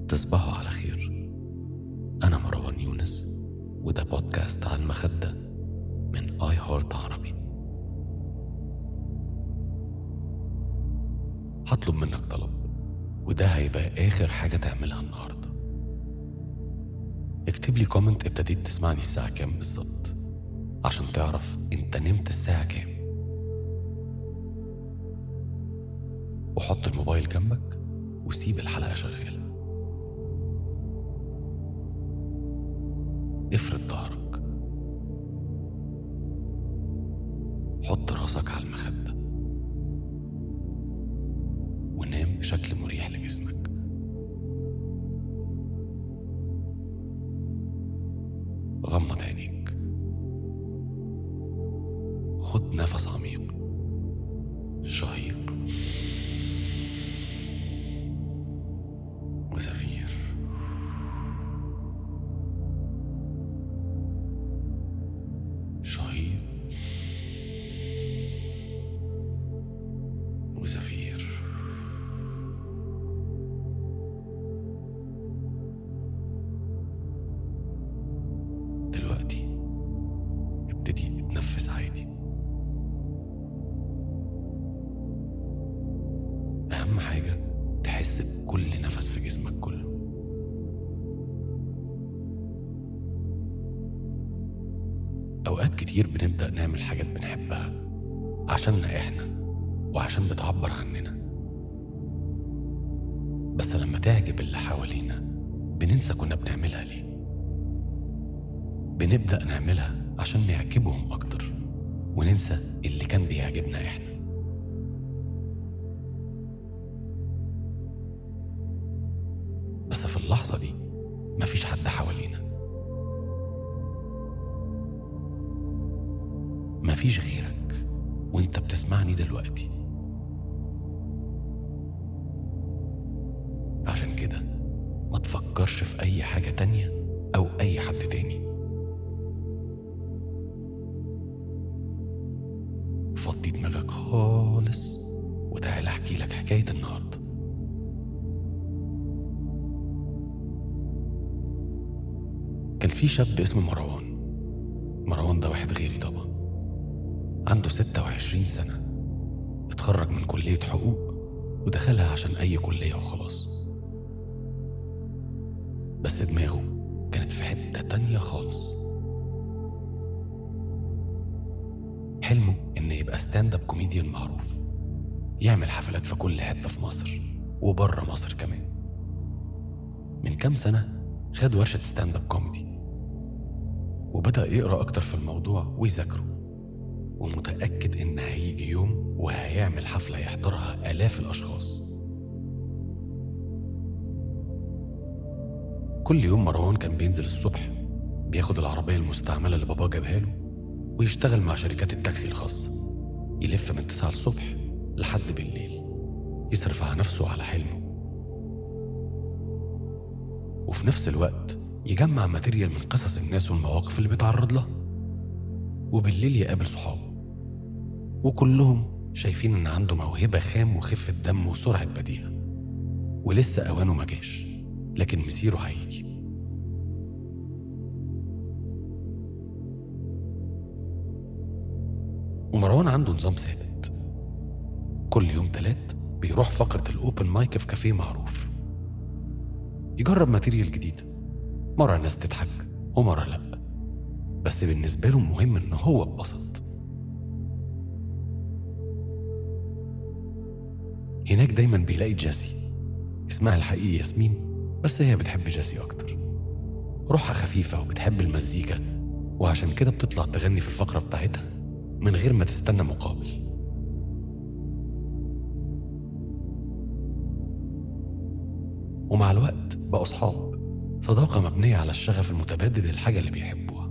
تصبحوا على خير أنا مروان يونس وده بودكاست عن مخدة من آي هارت عربي هطلب منك طلب وده هيبقى آخر حاجة تعملها النهاردة اكتب لي كومنت ابتديت تسمعني الساعة كام بالظبط عشان تعرف انت نمت الساعة كام وحط الموبايل جنبك وسيب الحلقة شغالة افرد ظهرك حط راسك على المخدة ونام بشكل مريح لجسمك غمض عينيك خد نفس عميق شهيق وزفير شهيق وزفير دلوقتي ابتدي اتنفس عادي أهم حاجة تحس بكل نفس في جسمك كله أوقات كتير بنبدأ نعمل حاجات بنحبها عشاننا إحنا وعشان بتعبر عننا بس لما تعجب اللي حوالينا بننسى كنا بنعملها ليه بنبدأ نعملها عشان نعجبهم أكتر وننسى اللي كان بيعجبنا إحنا بس في اللحظة دي مفيش حد حوالينا مفيش غيرك وانت بتسمعني دلوقتي عشان كده ما تفكرش في أي حاجة تانية أو أي حد تاني فضي دماغك خالص وتعالى احكي لك حكاية النهارده كان في شاب اسمه مروان مروان ده واحد غيري طبعا عنده 26 سنة اتخرج من كلية حقوق ودخلها عشان أي كلية وخلاص بس دماغه كانت في حتة تانية خالص حلمه إن يبقى ستاند اب كوميديان معروف يعمل حفلات في كل حتة في مصر وبره مصر كمان من كام سنة خد ورشة ستاند اب كوميدي وبدأ يقرأ أكتر في الموضوع ويذاكره ومتأكد إن هيجي يوم وهيعمل حفلة يحضرها آلاف الأشخاص كل يوم مروان كان بينزل الصبح بياخد العربية المستعملة اللي باباه جابها له ويشتغل مع شركات التاكسي الخاصة يلف من 9 الصبح لحد بالليل يصرف على نفسه وعلى حلمه وفي نفس الوقت يجمع ماتيريال من قصص الناس والمواقف اللي بيتعرض لها وبالليل يقابل صحابه وكلهم شايفين ان عنده موهبة خام وخفة دم وسرعة بديهة ولسه أوانه ما جاش لكن مسيره هيجي ومروان عنده نظام ثابت كل يوم تلات بيروح فقرة الأوبن مايك في كافيه معروف يجرب ماتيريال جديدة مرة الناس تضحك ومرة لأ بس بالنسبة له مهم إن هو اتبسط هناك دايما بيلاقي جاسي اسمها الحقيقي ياسمين بس هي بتحب جاسي أكتر روحها خفيفة وبتحب المزيكا وعشان كده بتطلع تغني في الفقرة بتاعتها من غير ما تستنى مقابل ومع الوقت بقوا صحاب صداقة مبنية على الشغف المتبادل للحاجة اللي بيحبوها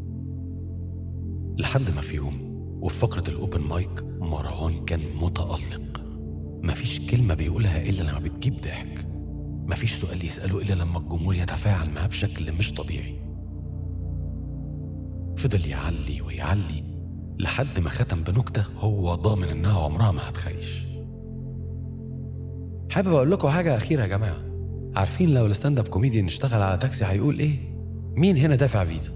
لحد ما في يوم وفي فقرة الأوبن مايك مروان كان متألق مفيش كلمة بيقولها إلا لما بتجيب ضحك مفيش سؤال يسأله إلا لما الجمهور يتفاعل معاه بشكل مش طبيعي فضل يعلي ويعلي لحد ما ختم بنكتة هو ضامن إنها عمرها ما هتخيش حابب أقول لكم حاجة أخيرة يا جماعة عارفين لو الستاند اب كوميديان اشتغل على تاكسي هيقول ايه مين هنا دافع فيزا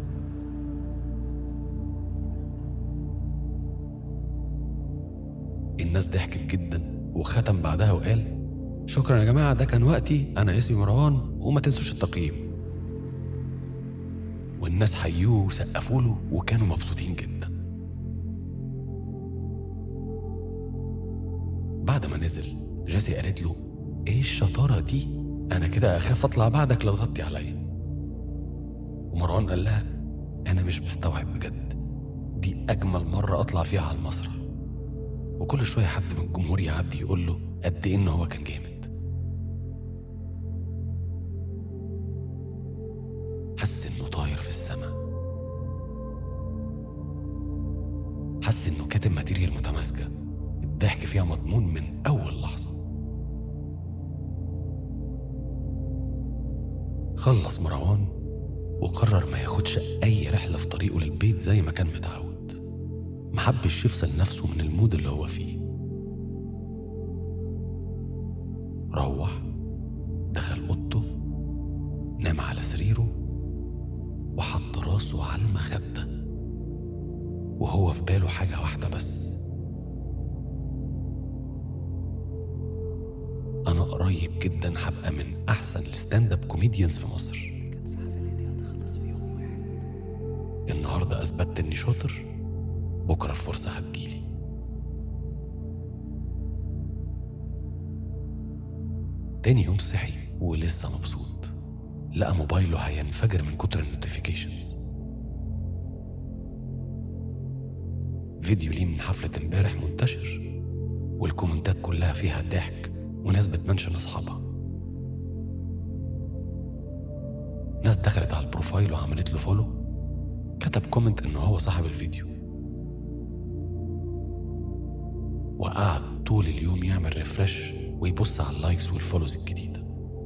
الناس ضحكت جدا وختم بعدها وقال شكرا يا جماعة ده كان وقتي أنا اسمي مروان وما تنسوش التقييم والناس حيوه وسقفوا له وكانوا مبسوطين جدا بعد ما نزل جاسي قالت له ايه الشطارة دي انا كده اخاف اطلع بعدك لا تغطي عليا ومروان قال لها انا مش مستوعب بجد دي اجمل مرة اطلع فيها على المسرح وكل شوية حد من الجمهور يعدي يقول له قد ايه ان هو كان جامد حس انه طاير في السماء حس انه كاتب ماتيريال متماسكة الضحك فيها مضمون من اول لحظة خلص مروان وقرر ما ياخدش اي رحلة في طريقه للبيت زي ما كان متعود محبش يفصل نفسه من المود اللي هو فيه روح دخل اوضته نام على سريره وحط راسه على المخدة وهو في باله حاجة واحدة بس أنا قريب جدا هبقى من أحسن الستاند اب كوميديانز في مصر النهاردة أثبتت إني شاطر بكرة الفرصة هتجيلي تاني يوم صحي ولسه مبسوط لقى موبايله هينفجر من كتر النوتيفيكيشنز فيديو ليه من حفلة امبارح منتشر والكومنتات كلها فيها ضحك وناس بتمنشن أصحابها ناس دخلت على البروفايل وعملت له فولو كتب كومنت إنه هو صاحب الفيديو وقعد طول اليوم يعمل ريفرش ويبص على اللايكس والفولوز الجديدة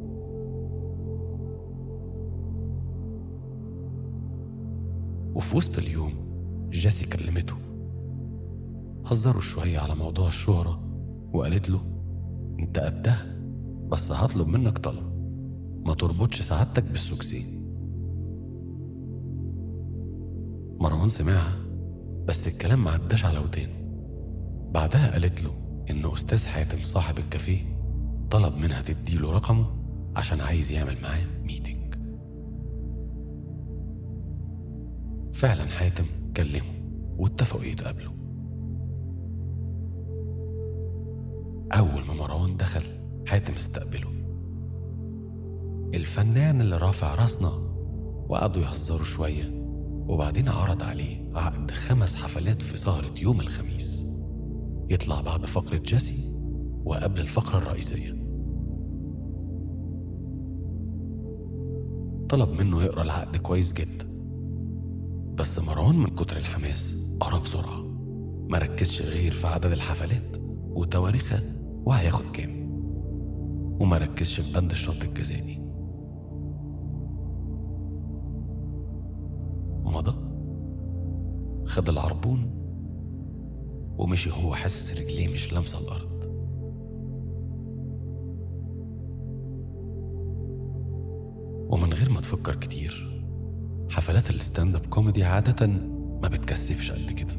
وفي وسط اليوم جيسي كلمته هزروا شوية على موضوع الشهرة وقالت له انت قدها بس هطلب منك طلب ما تربطش سعادتك بالسوكسين مروان سمعها بس الكلام ما عداش على ودانه بعدها قالت له إن أستاذ حاتم صاحب الكافيه طلب منها تديله رقمه عشان عايز يعمل معاه ميتنج فعلا حاتم كلمه واتفقوا يتقابلوا أول ما مروان دخل حاتم استقبله الفنان اللي رافع راسنا وقعدوا يهزروا شوية وبعدين عرض عليه عقد خمس حفلات في سهرة يوم الخميس يطلع بعد فقرة جيسي وقبل الفقرة الرئيسية طلب منه يقرا العقد كويس جدا بس مروان من كتر الحماس قرا بسرعة ما ركزش غير في عدد الحفلات وتواريخها وهياخد كام وما ركزش في بند الشرط الجزائي مضى خد العربون ومشي هو حاسس رجليه مش لامسة الأرض ومن غير ما تفكر كتير حفلات الستاند اب كوميدي عادة ما بتكسفش قد كده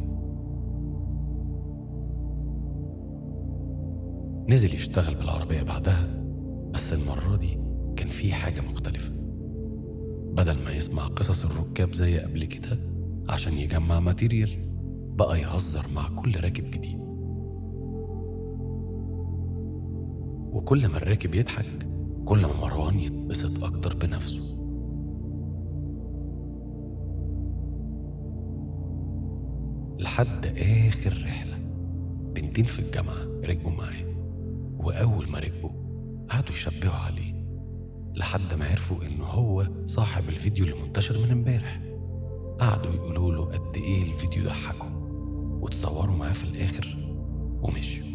نزل يشتغل بالعربية بعدها بس المرة دي كان في حاجة مختلفة بدل ما يسمع قصص الركاب زي قبل كده عشان يجمع ماتيريال بقى يهزر مع كل راكب جديد وكل ما الراكب يضحك كل ما مروان يتبسط أكتر بنفسه لحد آخر رحلة بنتين في الجامعة ركبوا معاه وأول ما ركبوا قعدوا يشبهوا عليه لحد ما عرفوا إنه هو صاحب الفيديو اللي منتشر من امبارح قعدوا يقولوا له قد إيه الفيديو ضحكهم وتصوروا معاه في الآخر ومشوا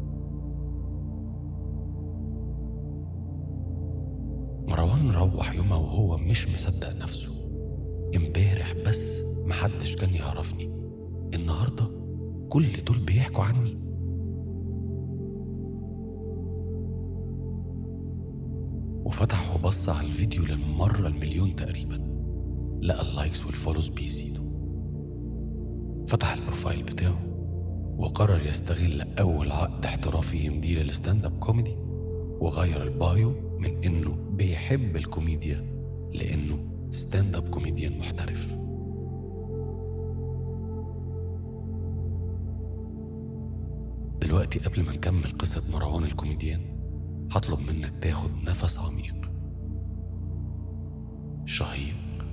مروان روح يومها وهو مش مصدق نفسه امبارح بس محدش كان يعرفني النهارده كل دول بيحكوا عني وفتح وبص على الفيديو للمرة المليون تقريبا لقى اللايكس والفولوز بيزيدوا فتح البروفايل بتاعه وقرر يستغل أول عقد احترافي يمديه للستاند اب كوميدي وغير البايو من إنه بيحب الكوميديا لإنه ستاند اب كوميديان محترف دلوقتي قبل ما نكمل قصة مروان الكوميديان هطلب منك تاخد نفس عميق شهيق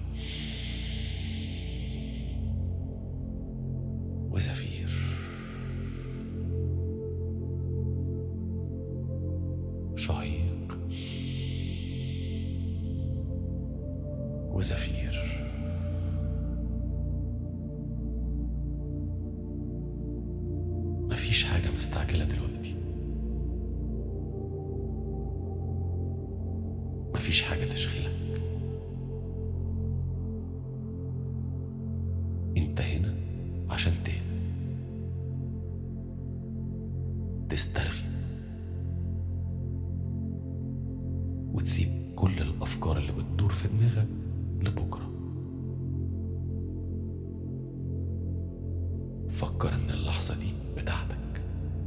وزفير شهيق وزفير مفيش حاجة مستعجلة دلوقتي مفيش حاجة تشغلك انت هنا عشان تهدى تسترخي وتسيب كل الأفكار اللي بتدور في دماغك لبكرة فكر إن اللحظة دي بتاعتك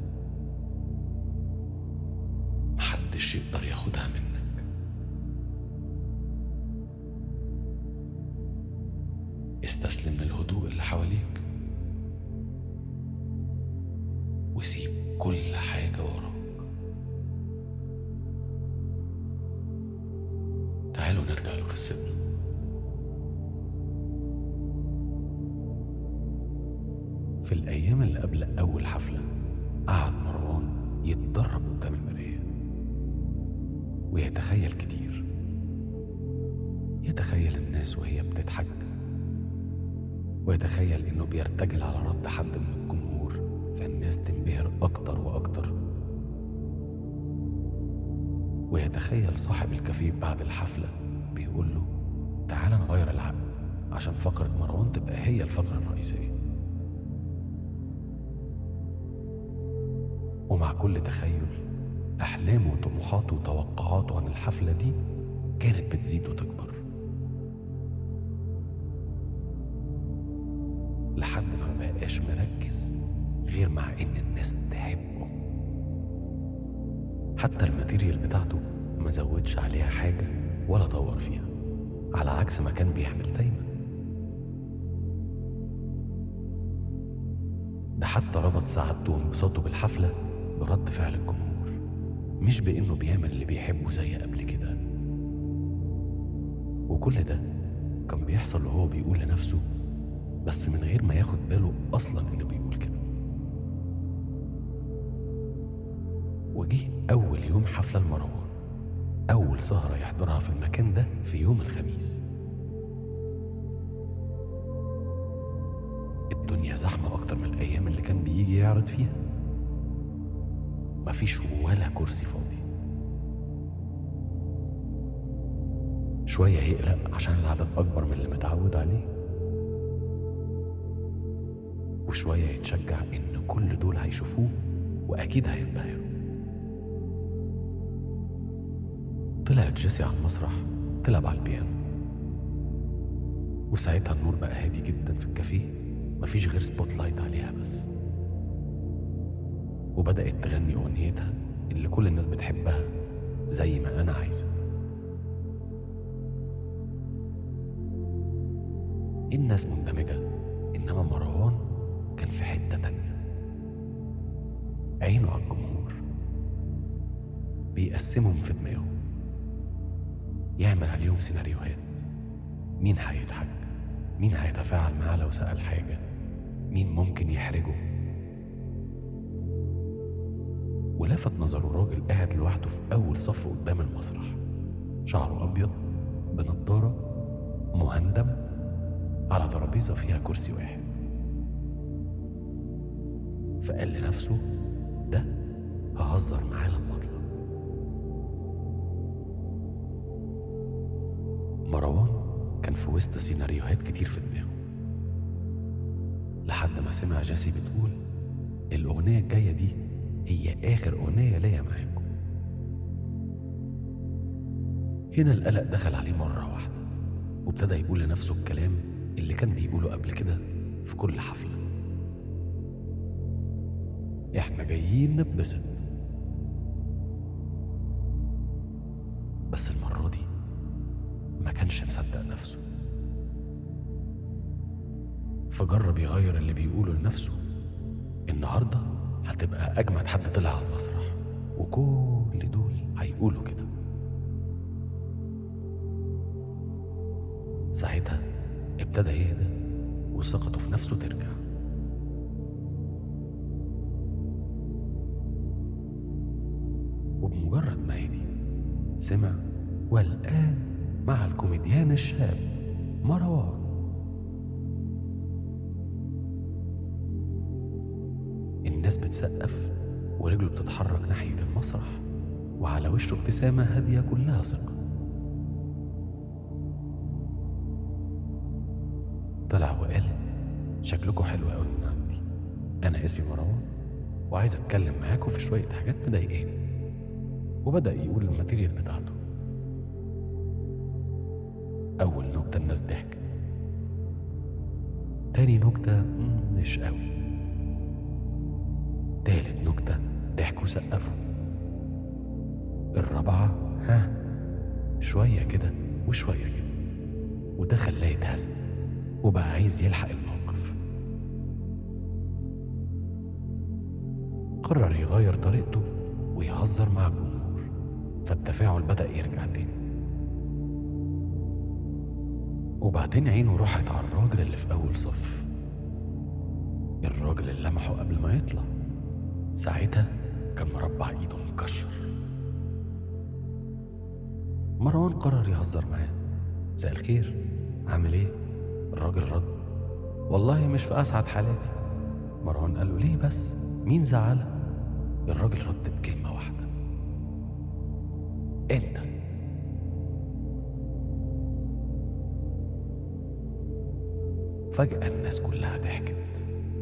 محدش يقدر ياخدها منك استسلم للهدوء اللي حواليك وسيب كل حاجة وراك تعالوا نرجع لقصتنا في الأيام اللي قبل أول حفلة قعد مروان يتدرب قدام المراية ويتخيل كتير يتخيل الناس وهي بتضحك ويتخيل إنه بيرتجل على رد حد من الجمهور فالناس تنبهر أكتر وأكتر ويتخيل صاحب الكافيه بعد الحفلة بيقول له تعال نغير العقد عشان فقرة مروان تبقى هي الفقرة الرئيسية ومع كل تخيل أحلامه وطموحاته وتوقعاته عن الحفلة دي كانت بتزيد وتكبر لحد ما مبقاش مركز غير مع إن الناس تحبه حتى الماتيريال بتاعته ما زودش عليها حاجة ولا طور فيها على عكس ما كان بيعمل دايما ده حتى ربط سعادته وانبساطه بالحفلة برد فعل الجمهور مش بإنه بيعمل اللي بيحبه زي قبل كده وكل ده كان بيحصل وهو بيقول لنفسه بس من غير ما ياخد باله أصلا إنه بيقول كده وجه أول يوم حفلة لمروان أول سهرة يحضرها في المكان ده في يوم الخميس الدنيا زحمة أكتر من الأيام اللي كان بيجي يعرض فيها مفيش ولا كرسي فاضي شوية يقلق عشان العدد أكبر من اللي متعود عليه وشوية يتشجع إن كل دول هيشوفوه وأكيد هينبهروا طلعت جيسي على المسرح تلعب على البيانو وساعتها النور بقى هادي جدا في الكافيه مفيش غير سبوت لايت عليها بس وبدأت تغني أغنيتها اللي كل الناس بتحبها زي ما أنا عايزة الناس مندمجة إنما مروان كان في حتة تانية عينه على الجمهور بيقسمهم في دماغه يعمل عليهم سيناريوهات مين هيضحك مين هيتفاعل معاه لو سأل حاجة مين ممكن يحرجه ولفت نظره راجل قاعد لوحده في أول صف قدام المسرح شعره أبيض بنضارة مهندم على ترابيزة فيها كرسي واحد فقال لنفسه ده ههزر معاه لما اطلع مروان كان في وسط سيناريوهات كتير في دماغه لحد ما سمع جاسي بتقول الأغنية الجاية دي هي آخر أغنية ليا معاكم هنا القلق دخل عليه مرة واحدة وابتدى يقول لنفسه الكلام اللي كان بيقوله قبل كده في كل حفلة احنا جايين نتبسط بس المرة دي ما كانش مصدق نفسه فجرب يغير اللي بيقوله لنفسه النهاردة هتبقى أجمد حد طلع على المسرح وكل دول هيقولوا كده ساعتها ابتدى يهدى وثقته في نفسه ترجع وبمجرد ما هدي سمع والآن مع الكوميديان الشاب مروان الناس بتسقف ورجله بتتحرك ناحية المسرح وعلى وشه ابتسامة هادية كلها ثقة طلع وقال شكلكم حلو قوي من عندي أنا اسمي مروان وعايز أتكلم معاكم في شوية حاجات مضايقاني وبدأ يقول الماتيريال بتاعته أول نكتة الناس ضحكت تاني نكتة مش قوي تالت نكتة ضحكوا سقفوا الرابعة ها شوية كده وشوية كده وده خلاه يتهز وبقى عايز يلحق الموقف قرر يغير طريقته ويهزر مع الجمهور فالتفاعل بدأ يرجع تاني وبعدين عينه راحت على الراجل اللي في أول صف الراجل اللي لمحه قبل ما يطلع ساعتها كان مربع ايده مكشر مروان قرر يهزر معاه مساء الخير عامل ايه الراجل رد والله مش في اسعد حالاتي مروان قال له ليه بس مين زعلك الراجل رد بكلمه واحده انت فجاه الناس كلها ضحكت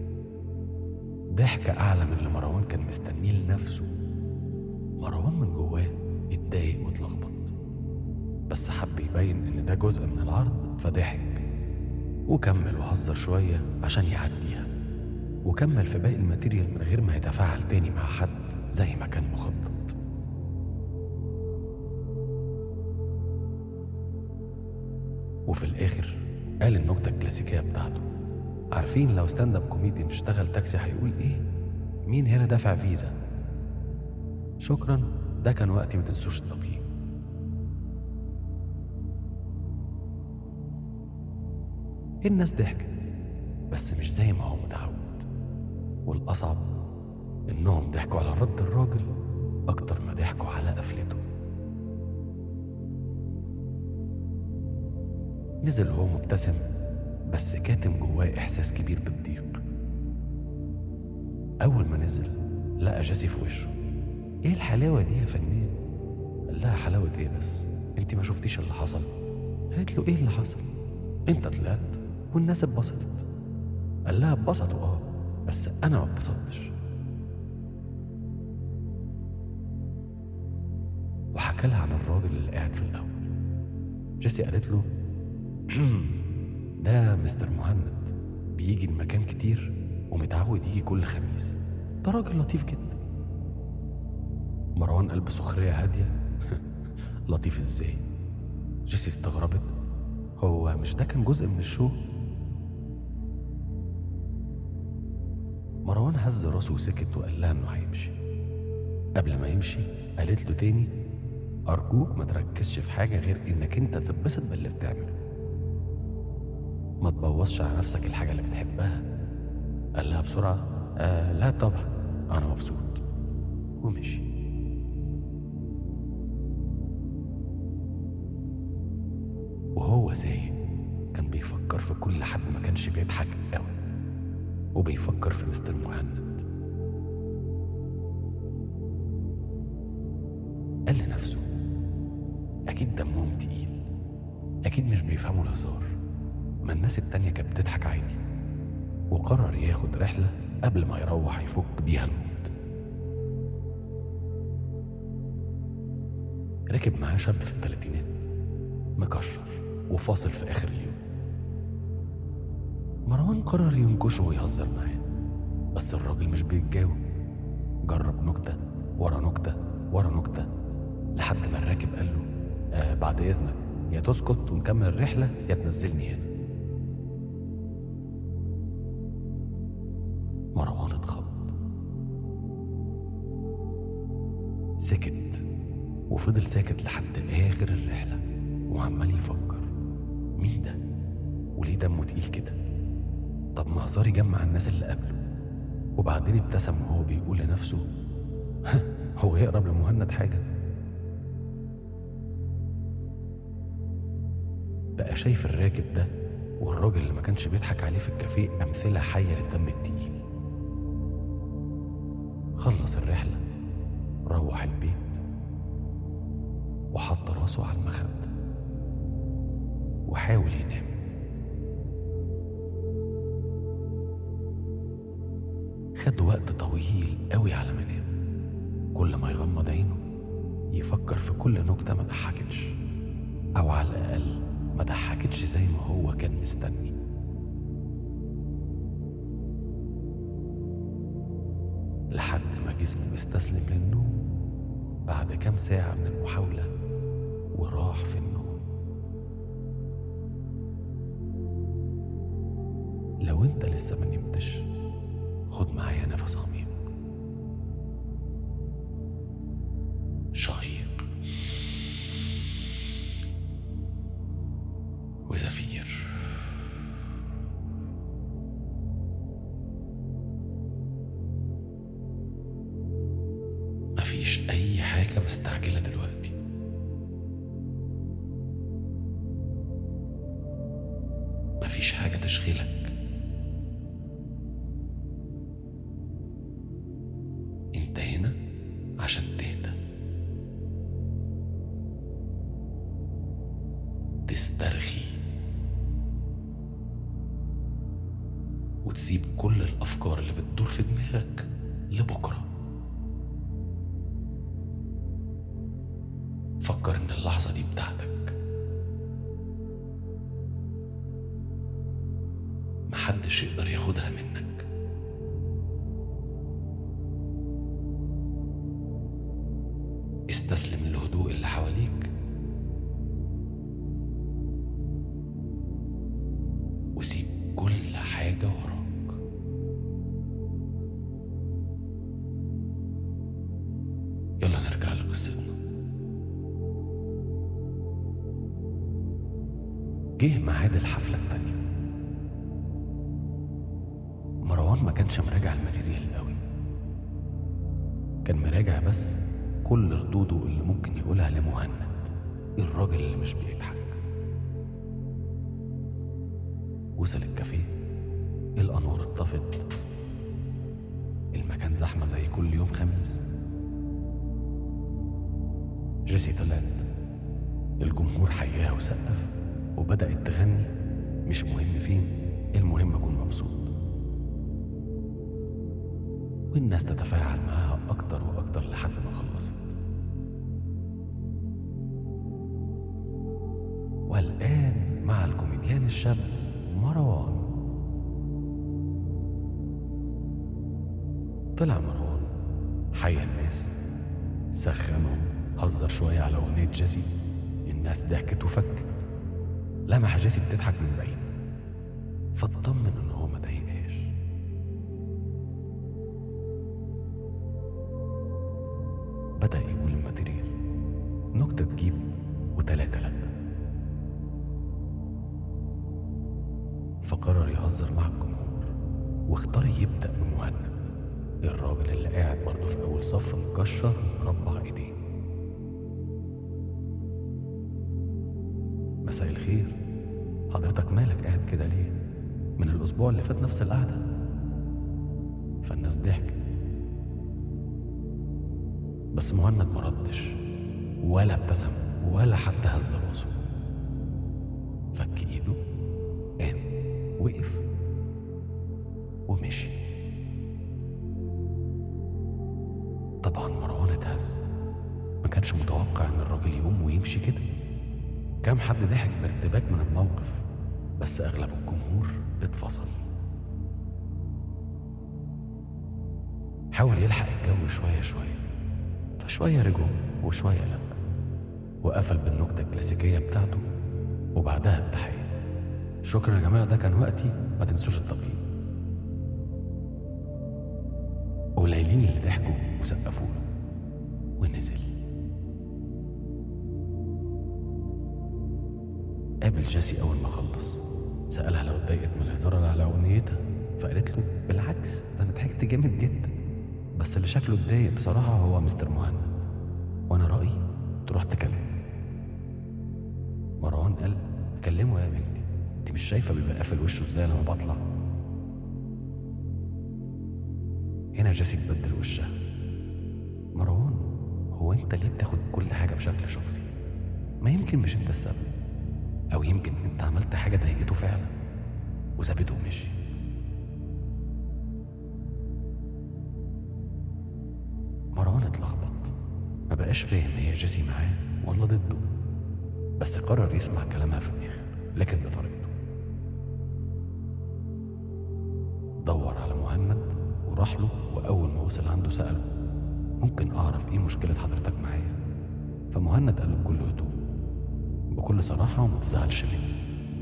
ضحكة أعلى من اللي مروان كان مستنيه لنفسه مروان من جواه اتضايق واتلخبط بس حب يبين إن ده جزء من العرض فضحك وكمل وهزر شوية عشان يعديها وكمل في باقي الماتيريال من غير ما يتفاعل تاني مع حد زي ما كان مخطط وفي الآخر قال النكتة الكلاسيكية بتاعته عارفين لو ستاند اب كوميديان اشتغل تاكسي هيقول ايه مين هنا دافع فيزا شكرا ده كان وقتي ما تنسوش التقييم الناس ضحكت بس مش زي ما هو متعود والأصعب إنهم ضحكوا على رد الراجل أكتر ما ضحكوا على قفلته نزل وهو مبتسم بس كاتم جواه إحساس كبير بالضيق أول ما نزل لقى جاسي في وشه إيه الحلاوة دي يا فنان؟ قال لها حلاوة إيه بس؟ أنت ما شفتيش اللي حصل؟ قالت له إيه اللي حصل؟ أنت طلعت والناس اتبسطت قال لها اتبسطوا آه بس أنا ما اتبسطتش وحكى لها عن الراجل اللي قاعد في الأول جيسي قالت له ده مستر مهند بيجي المكان كتير ومتعود يجي كل خميس ده راجل لطيف جدا مروان قال بسخرية هادية لطيف ازاي جيسي استغربت هو مش ده كان جزء من الشو مروان هز راسه وسكت وقال لها انه هيمشي قبل ما يمشي قالت له تاني أرجوك ما تركزش في حاجة غير إنك أنت تتبسط باللي بتعمله ما تبوظش على نفسك الحاجة اللي بتحبها قال لها بسرعة آه لا طبعا أنا مبسوط ومشي وهو سايق كان بيفكر في كل حد ما كانش بيضحك قوي وبيفكر في مستر مهند قال لنفسه أكيد دمهم تقيل أكيد مش بيفهموا الهزار ما الناس التانية كانت بتضحك عادي وقرر ياخد رحلة قبل ما يروح يفك بيها الموت ركب معاه شاب في الثلاثينات مكشر وفاصل في آخر اليوم مروان قرر ينكشه ويهزر معاه بس الراجل مش بيتجاوب جرب نكتة ورا نكتة ورا نكتة لحد ما الراكب قال له آه بعد إذنك يا تسكت ونكمل الرحلة يا تنزلني هنا مروان اتخض سكت وفضل ساكت لحد آخر الرحلة وعمال يفكر مين ده وليه دمه تقيل كده طب ما هزار يجمع الناس اللي قبله وبعدين ابتسم وهو بيقول لنفسه هو يقرب لمهند حاجة بقى شايف الراكب ده والراجل اللي ما كانش بيضحك عليه في الكافيه أمثلة حية للدم التقيل خلص الرحلة روح البيت وحط راسه على المخدة وحاول ينام خد وقت طويل قوي على ما نام كل ما يغمض عينه يفكر في كل نكتة ما ضحكتش أو على الأقل ما ضحكتش زي ما هو كان مستني لحد ما جسمه استسلم للنوم بعد كام ساعة من المحاولة وراح في النوم لو انت لسه ما نمتش خد معايا نفس عميق شهيق وزفير مفيش أي حاجة مستعجلة دلوقتي مفيش حاجة تشغلك انت هنا عشان تهدى تسترخي وتسيب كل الأفكار اللي بتدور في دماغك لبكرة فكر إن اللحظة دي بتاعتك محدش يقدر ياخدها منك استسلم للهدوء اللي حواليك وسيب كل حاجة وراك يلا نرجع لقصتنا جه ميعاد الحفلة التانية مروان ما كانش مراجع الماتيريال قوي كان مراجع بس كل ردوده اللي ممكن يقولها لمهند الراجل اللي مش بيضحك وصل الكافيه الأنوار اتطفت المكان زحمة زي كل يوم خميس جيسي طلعت الجمهور حياها وسقف وبدأت تغني مش مهم فين المهم أكون مبسوط والناس تتفاعل معاها أكتر وأكتر لحد ما خلصت والآن مع الكوميديان الشاب مروان طلع مروان حيا الناس سخنهم هزر شوية على أغنية جيسي الناس ضحكت وفكت لمح جيسي بتضحك من بعيد فاطمن إن هو ما ضايقهاش بدأ يقول الماتيريال نكتة تجيب وتلاتة لأ فقرر يهزر مع الجمهور واختار يبدأ بمهند الراجل اللي قاعد برضه في أول صف مكشر مربع إيديه مساء الخير حضرتك مالك قاعد كده ليه؟ من الأسبوع اللي فات نفس القعدة فالناس ضحكت بس مهند مردش ولا ابتسم ولا حتى هز راسه فك ايده قام وقف ومشي طبعا مروان اتهز ما كانش متوقع إن الراجل يقوم ويمشي كده كام حد ضحك بارتباك من الموقف بس أغلب الجمهور اتفصل حاول يلحق الجو شوية شوية فشوية رجعوا وشوية لأ وقفل بالنكتة الكلاسيكية بتاعته وبعدها التحية شكرا يا جماعة ده كان وقتي ما تنسوش التقييم قليلين اللي ضحكوا وسقفوا له ونزل قابل جيسي أول ما خلص سألها لو اتضايقت من الهزار اللي على أغنيتها فقالت له بالعكس ده أنا ضحكت جامد جدا بس اللي شكله اتضايق بصراحة هو مستر مهند وأنا رأيي تروح تكلمه مروان قال كلمه يا بنتي انت مش شايفة بيبقى قافل وشه ازاي لما بطلع هنا جيسي تبدل وشها مروان هو انت ليه بتاخد كل حاجة بشكل شخصي ما يمكن مش انت السبب او يمكن انت عملت حاجة ضايقته فعلا وسابته ومشي مروان اتلخبط ما بقاش فاهم هي جيسي معاه ولا ضده بس قرر يسمع كلامها في الاخر لكن بطريقته دور على مهند وراح له واول ما وصل عنده ساله ممكن اعرف ايه مشكله حضرتك معايا فمهند قال له بكل هدوء بكل صراحه وما تزعلش مني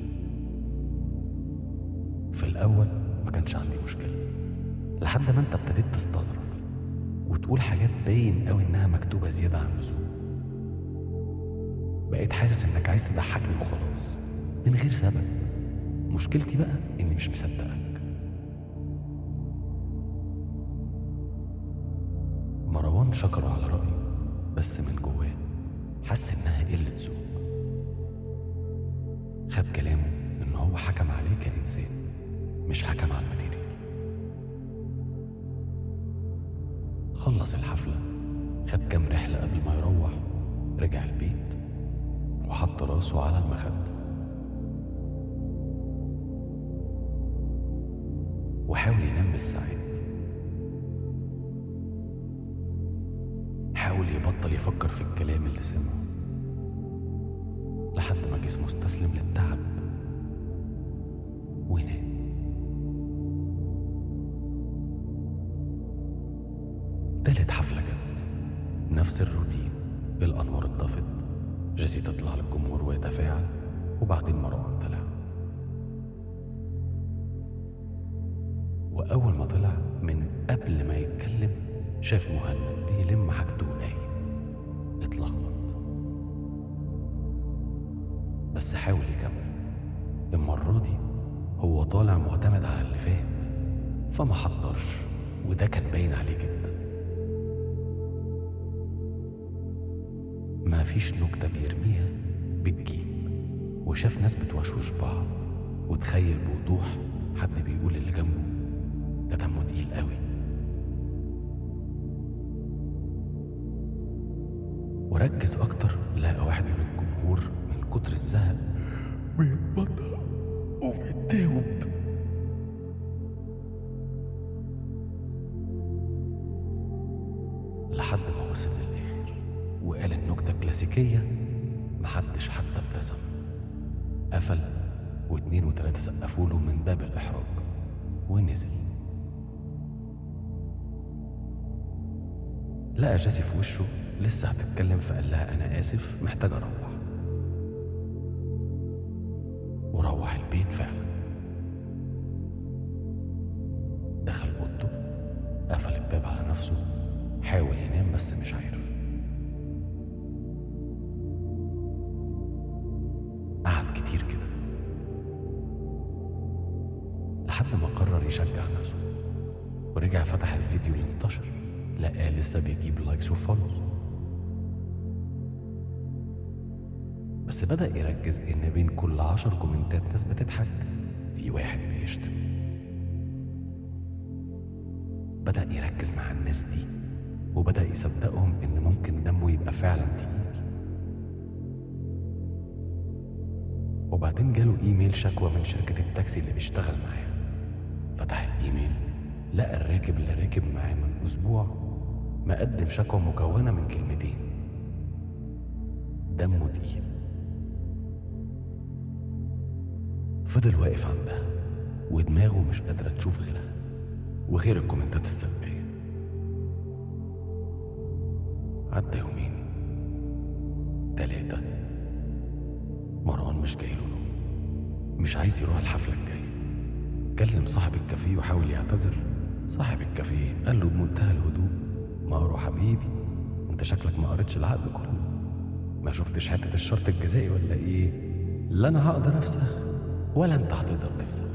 في الاول ما كانش عندي مشكله لحد ما انت ابتديت تستظرف وتقول حاجات باين قوي انها مكتوبه زياده عن اللزوم بقيت حاسس انك عايز تضحكني وخلاص من غير سبب مشكلتي بقى اني مش مصدقك مروان شكره على رأيه بس من جواه حس انها قلة ذوق خد كلامه ان هو حكم عليه كإنسان مش حكم على الماتيريال خلص الحفلة خد كام رحلة قبل ما يروح رجع البيت وحط راسه على المخدة وحاول ينام بالساعات حاول يبطل يفكر في الكلام اللي سمعه لحد ما جسمه استسلم للتعب ونام تالت حفلة جت نفس الروتين الأنوار اتطفت جيسي تطلع للجمهور ويتفاعل وبعدين مروان طلع وأول ما طلع من قبل ما يتكلم شاف مهند بيلم حاجته وقايم اتلخبط بس حاول يكمل المرة دي هو طالع معتمد على اللي فات فما حضرش وده كان باين عليه جدا ما فيش نكتة بيرميها بتجيب وشاف ناس بتوشوش بعض وتخيل بوضوح حد بيقول اللي جنبه ده دمه تقيل قوي وركز أكتر لقى واحد من الجمهور من كتر الزهق بيتبطأ وبيتاوب لحد ما وصل للآخر وقال النكتة الكلاسيكية محدش حتى ابتسم قفل واتنين وتلاتة سقفوا له من باب الإحراج ونزل لقى جيسي في وشه لسه هتتكلم فقال لها أنا آسف محتاج أروح وروح البيت فعلا دخل أوضته قفل الباب على نفسه حاول ينام بس مش عارف قعد كتير كده لحد ما قرر يشجع نفسه ورجع فتح الفيديو اللي انتشر لقاه لسه بيجيب لايكس وفولوز بس بدأ يركز إن بين كل عشر كومنتات ناس بتضحك في واحد بيشتم بدأ يركز مع الناس دي وبدأ يصدقهم إن ممكن دمه يبقى فعلا تقيل وبعدين جاله إيميل شكوى من شركة التاكسي اللي بيشتغل معاه فتح الإيميل لقى الراكب اللي راكب معاه من أسبوع مقدم شكوى مكونة من كلمتين دمه تقيل فضل واقف عندها ودماغه مش قادرة تشوف غيرها وغير الكومنتات السلبية عدى يومين تلاتة مروان مش جايله نوم مش عايز يروح الحفلة الجاية كلم صاحب الكافيه وحاول يعتذر صاحب الكافيه قال له بمنتهى الهدوء مارو حبيبي انت شكلك ما قريتش العقد كله ما شفتش حتة الشرط الجزائي ولا ايه لا انا هقدر افسخ ولا انت هتقدر تفسخ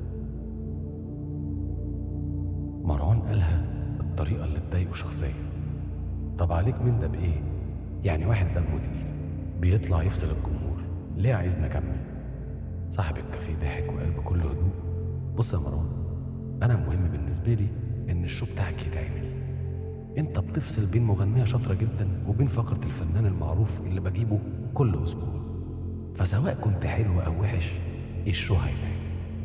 مروان قالها بالطريقة اللي تضايقه شخصيا طب عليك من ده بإيه؟ يعني واحد دمه تقيل بيطلع يفصل الجمهور ليه عايزنا أكمل؟ صاحب الكافيه ضحك وقال بكل هدوء بص يا مروان أنا المهم بالنسبة لي إن الشو بتاعك يتعمل أنت بتفصل بين مغنية شاطرة جدا وبين فقرة الفنان المعروف اللي بجيبه كل أسبوع فسواء كنت حلو أو وحش الشو هيتعمل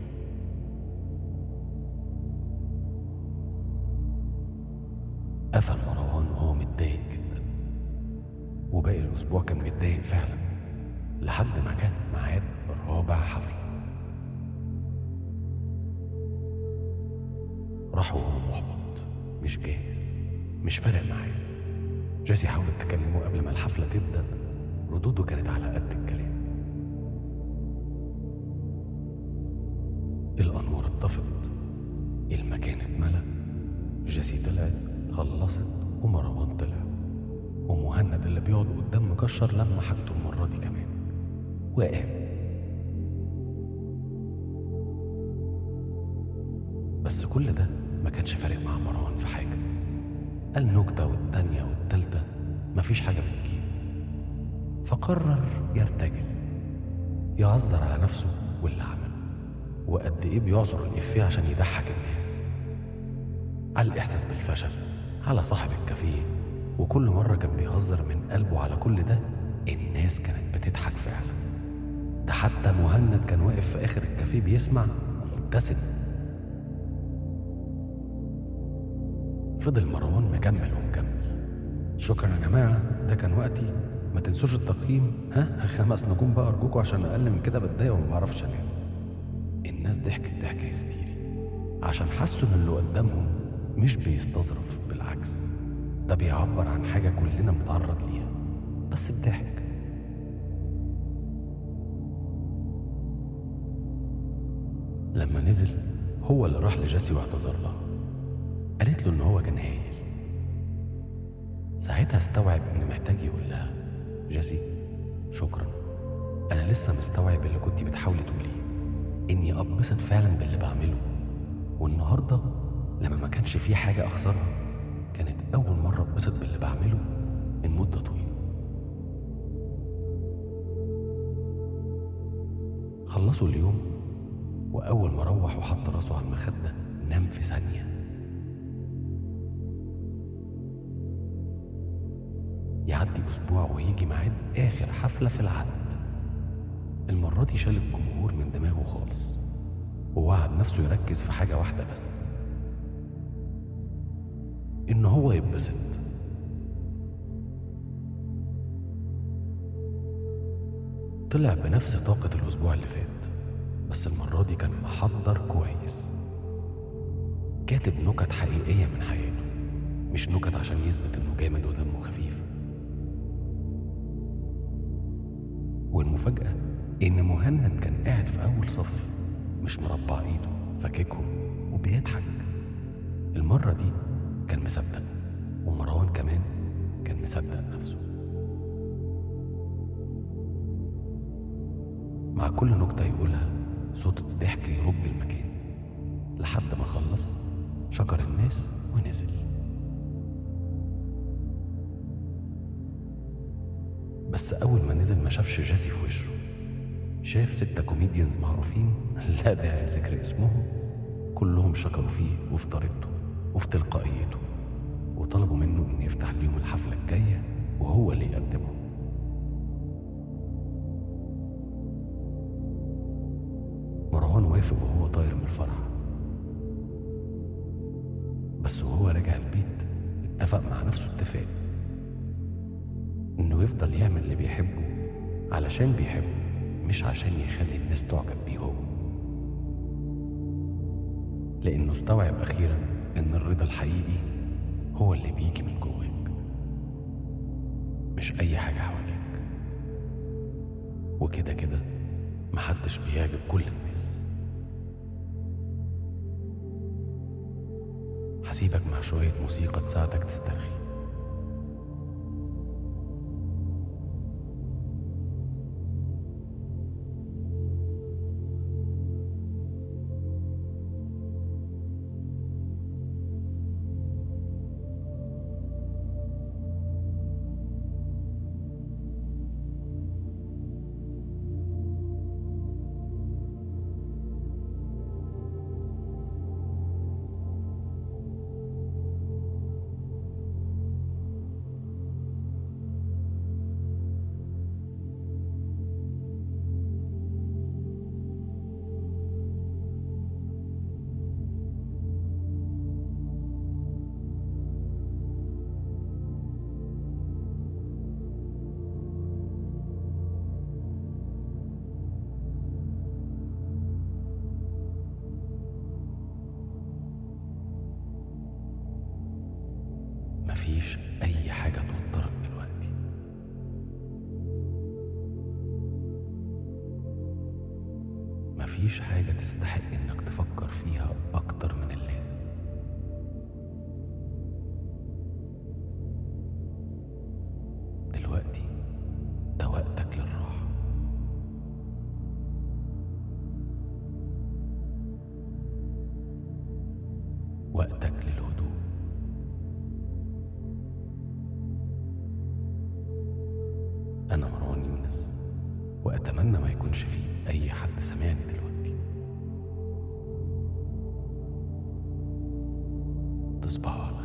قفل مروان وهو متضايق جدا وباقي الأسبوع كان متضايق فعلا لحد ما جه ميعاد رابع حفلة راح وهو محبط مش جاهز مش فارق معاه جيسي حاولت تكلمه قبل ما الحفلة تبدأ ردوده كانت على قد الكلام الأنوار اتطفت المكان اتملى جيسي طلعت خلصت ومروان طلع ومهند اللي بيقعد قدام مكشر لما حاجته المرة دي كمان وقام بس كل ده ما كانش فارق مع مروان في حاجة قال نكتة والتانية والتالتة مفيش حاجة بتجيب فقرر يرتجل يعذر على نفسه واللي عمله وقد ايه بيعذر الإفيه عشان يضحك الناس على الإحساس بالفشل على صاحب الكافيه وكل مرة كان بيهزر من قلبه على كل ده الناس كانت بتضحك فعلا ده حتى مهند كان واقف في آخر الكافيه بيسمع ومبتسم فضل مروان مكمل ومكمل شكرا يا جماعة ده كان وقتي ما تنسوش التقييم ها خمس نجوم بقى أرجوكوا عشان أقل من كده بتضايق وما بعرفش أنام الناس ضحكت ضحك هستيري عشان حسوا إن اللي قدامهم مش بيستظرف بالعكس ده بيعبر عن حاجة كلنا بنتعرض ليها بس بضحك لما نزل هو اللي راح لجاسي واعتذر لها قالت له إن هو كان هايل ساعتها استوعب إن محتاج يقول لها جاسي شكرا أنا لسه مستوعب اللي كنت بتحاولي تقوليه إني أتبسط فعلا باللي بعمله والنهارده لما ما كانش في حاجة أخسرها كانت أول مرة أتبسط باللي بعمله من مدة طويلة خلصوا اليوم وأول ما روح وحط راسه على المخدة نام في ثانية يعدي أسبوع ويجي ميعاد آخر حفلة في العقد المرة دي شال الجمهور من دماغه خالص ووعد نفسه يركز في حاجة واحدة بس إن هو يتبسط طلع بنفس طاقة الأسبوع اللي فات بس المرة دي كان محضر كويس كاتب نكت حقيقية من حياته مش نكت عشان يثبت إنه جامد ودمه خفيف والمفاجأة إن مهند كان قاعد في أول صف مش مربع إيده فاككهم وبيضحك المرة دي كان مصدق ومروان كمان كان مصدق نفسه مع كل نكتة يقولها صوت الضحك يرج المكان لحد ما خلص شكر الناس ونزل بس أول ما نزل ما شافش جاسي في وشه شاف ستة كوميديانز معروفين لا داعي لذكر اسمهم كلهم شكروا فيه وفي طريقته وفي تلقائيته وطلبوا منه إنه يفتح ليهم الحفلة الجاية وهو اللي يقدمهم مروان وافق وهو طاير من الفرح بس وهو راجع البيت اتفق مع نفسه اتفاق إنه يفضل يعمل اللي بيحبه علشان بيحبه مش عشان يخلي الناس تعجب بيه هو لأنه استوعب أخيرا إن الرضا الحقيقي هو اللي بيجي من جواك مش أي حاجة حواليك وكده كده محدش بيعجب كل الناس هسيبك مع شوية موسيقى تساعدك تسترخي مفيش أي حاجة توترك دلوقتي مفيش حاجة تستحق إنك تفكر فيها أكتر من اللازم دلوقتي ده وقتك للراحة وقتك للهدوء أنا مروان يونس وأتمنى ما يكونش فيه أي حد سمعني دلوقتي تصبحوا على